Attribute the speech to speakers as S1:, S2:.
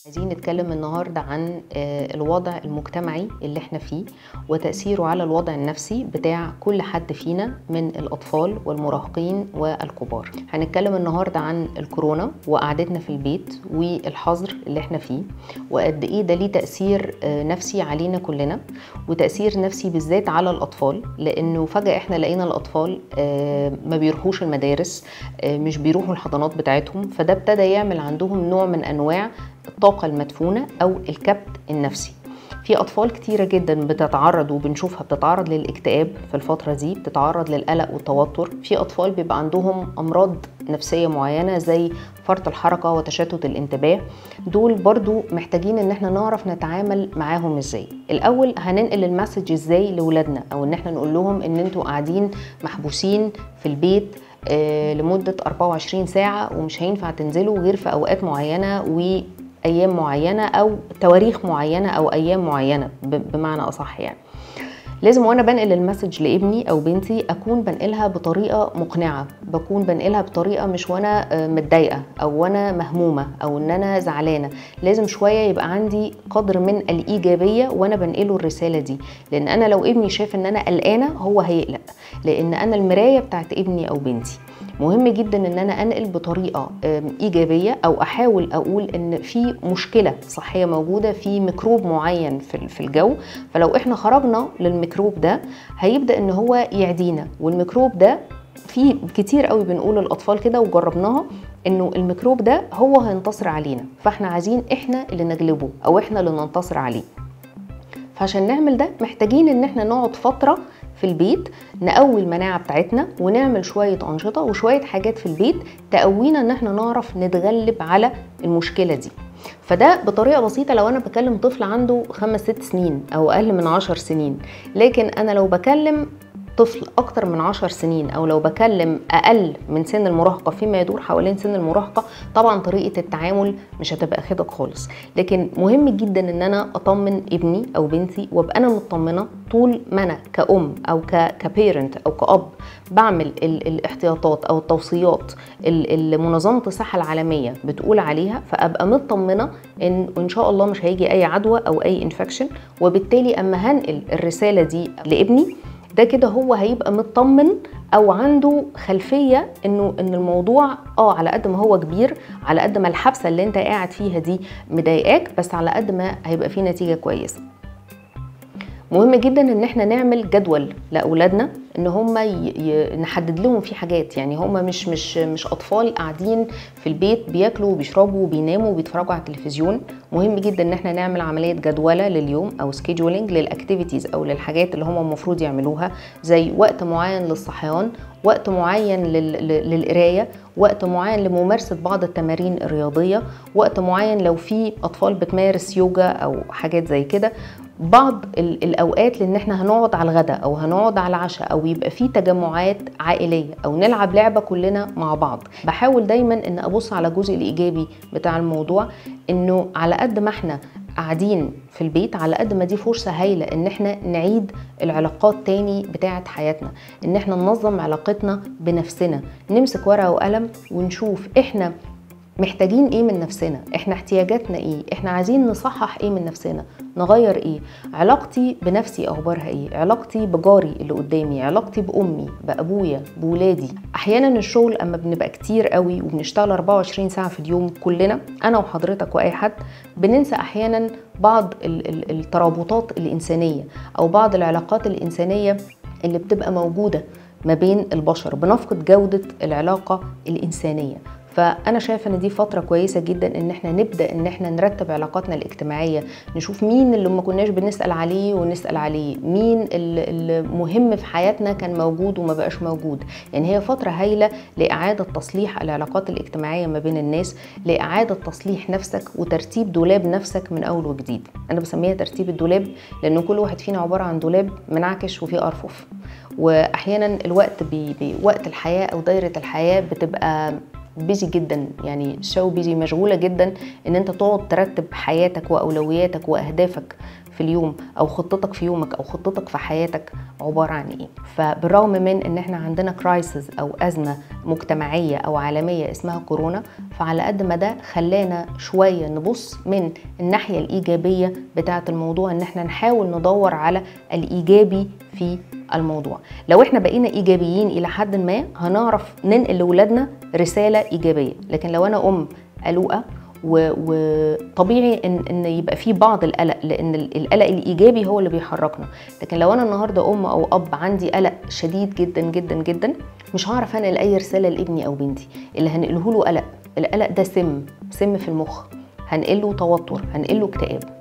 S1: عايزين نتكلم النهاردة عن آه، الوضع المجتمعي اللي احنا فيه وتأثيره على الوضع النفسي بتاع كل حد فينا من الأطفال والمراهقين والكبار هنتكلم النهاردة عن الكورونا وقعدتنا في البيت والحظر اللي احنا فيه وقد ايه ده ليه تأثير آه، نفسي علينا كلنا وتأثير نفسي بالذات على الأطفال لأنه فجأة احنا لقينا الأطفال آه، ما بيروحوش المدارس آه، مش بيروحوا الحضانات بتاعتهم فده ابتدى يعمل عندهم نوع من أنواع الطاقة المدفونة أو الكبت النفسي في أطفال كتيرة جدا بتتعرض وبنشوفها بتتعرض للاكتئاب في الفترة دي بتتعرض للقلق والتوتر في أطفال بيبقى عندهم أمراض نفسية معينة زي فرط الحركة وتشتت الانتباه دول برضو محتاجين ان احنا نعرف نتعامل معاهم ازاي الاول هننقل المسج ازاي لولادنا او ان احنا نقول لهم ان انتوا قاعدين محبوسين في البيت آه، لمدة 24 ساعة ومش هينفع تنزلوا غير في أوقات معينة وأيام معينة أو تواريخ معينة أو أيام معينة ب- بمعنى أصح يعني لازم وانا بنقل المسج لابني او بنتي اكون بنقلها بطريقه مقنعه بكون بنقلها بطريقه مش وانا آه، متضايقه او وانا مهمومه او ان انا زعلانه لازم شويه يبقى عندي قدر من الايجابيه وانا بنقله الرساله دي لان انا لو ابني شاف ان انا قلقانه هو هيقلق لان انا المرايه بتاعت ابني او بنتي مهم جدا ان انا انقل بطريقه آم، ايجابيه او احاول اقول ان في مشكله صحيه موجوده في ميكروب معين في في الجو فلو احنا خرجنا للميكروب ده هيبدا ان هو يعدينا والميكروب ده في كتير قوي بنقول للاطفال كده وجربناها انه الميكروب ده هو هينتصر علينا فاحنا عايزين احنا اللي نغلبه او احنا اللي ننتصر عليه فعشان نعمل ده محتاجين ان احنا نقعد فتره في البيت نقوي المناعه بتاعتنا ونعمل شويه انشطه وشويه حاجات في البيت تقوينا ان احنا نعرف نتغلب على المشكله دي فده بطريقه بسيطه لو انا بكلم طفل عنده خمس ست سنين او اقل من عشر سنين لكن انا لو بكلم طفل اكتر من عشر سنين او لو بكلم اقل من سن المراهقه فيما يدور حوالين سن المراهقه طبعا طريقه التعامل مش هتبقى خدك خالص لكن مهم جدا ان انا اطمن ابني او بنتي وابقى انا مطمنه طول ما انا كأم او كبيرنت او كأب بعمل ال- الاحتياطات او التوصيات ال- اللي منظمه الصحه العالميه بتقول عليها فابقى مطمنه ان ان شاء الله مش هيجي اي عدوى او اي انفكشن وبالتالي اما هنقل الرساله دي لابني ده كده هو هيبقى مطمن او عنده خلفيه انه ان الموضوع اه على قد ما هو كبير على قد ما الحبسه اللي انت قاعد فيها دي مضايقاك بس على قد ما هيبقى فيه نتيجه كويسه مهم جدا ان احنا نعمل جدول لاولادنا ان هم ي... ي... نحدد لهم في حاجات يعني هم مش مش مش اطفال قاعدين في البيت بياكلوا وبيشربوا وبيناموا وبيتفرجوا على التلفزيون مهم جدا ان احنا نعمل عمليه جدوله لليوم او سكيدولينج للاكتيفيتيز او للحاجات اللي هم المفروض يعملوها زي وقت معين للصحيان وقت معين لل... لل- للقرايه وقت معين لممارسه بعض التمارين الرياضيه وقت معين لو في اطفال بتمارس يوجا او حاجات زي كده بعض ال- الاوقات لان احنا هنقعد على الغداء او هنقعد على العشاء او يبقى في تجمعات عائليه او نلعب لعبه كلنا مع بعض بحاول دايما ان ابص على الجزء الايجابي بتاع الموضوع انه على قد ما احنا قاعدين في البيت على قد ما دي فرصة هايلة ان احنا نعيد العلاقات تاني بتاعة حياتنا ان احنا ننظم علاقتنا بنفسنا نمسك ورقة وقلم ونشوف احنا محتاجين ايه من نفسنا احنا احتياجاتنا ايه احنا عايزين نصحح ايه من نفسنا نغير ايه علاقتي بنفسي اخبارها ايه علاقتي بجاري اللي قدامي علاقتي بامي بابويا بولادي احيانا الشغل اما بنبقى كتير قوي وبنشتغل 24 ساعه في اليوم كلنا انا وحضرتك واي حد بننسى احيانا بعض ال- ال- الترابطات الانسانيه او بعض العلاقات الانسانيه اللي بتبقى موجوده ما بين البشر بنفقد جوده العلاقه الانسانيه فانا شايفه ان دي فتره كويسه جدا ان احنا نبدا ان احنا نرتب علاقاتنا الاجتماعيه نشوف مين اللي ما كناش بنسال عليه ونسال عليه مين ال- المهم في حياتنا كان موجود وما بقاش موجود يعني هي فتره هايله لاعاده تصليح العلاقات الاجتماعيه ما بين الناس لاعاده تصليح نفسك وترتيب دولاب نفسك من اول وجديد انا بسميها ترتيب الدولاب لان كل واحد فينا عباره عن دولاب منعكش وفيه ارفف واحيانا الوقت بي بي وقت الحياه او دايره الحياه بتبقى بيزي جدا يعني شو بيزي مشغوله جدا ان انت تقعد ترتب حياتك واولوياتك واهدافك في اليوم او خطتك في يومك او خطتك في حياتك عباره عن ايه فبالرغم من ان احنا عندنا كرايسيس او ازمه مجتمعيه او عالميه اسمها كورونا فعلى قد ما ده خلانا شويه نبص من الناحيه الايجابيه بتاعه الموضوع ان احنا نحاول ندور على الايجابي في الموضوع لو احنا بقينا ايجابيين الى حد ما هنعرف ننقل لاولادنا رساله ايجابيه لكن لو انا ام قلوقه وطبيعي ان ان يبقى في بعض القلق لان القلق الايجابي هو اللي بيحركنا لكن لو انا النهارده ام او اب عندي قلق شديد جدا جدا جدا مش هعرف انقل اي رساله لابني او بنتي اللي هنقله له قلق القلق ده سم سم في المخ هنقله توتر هنقله اكتئاب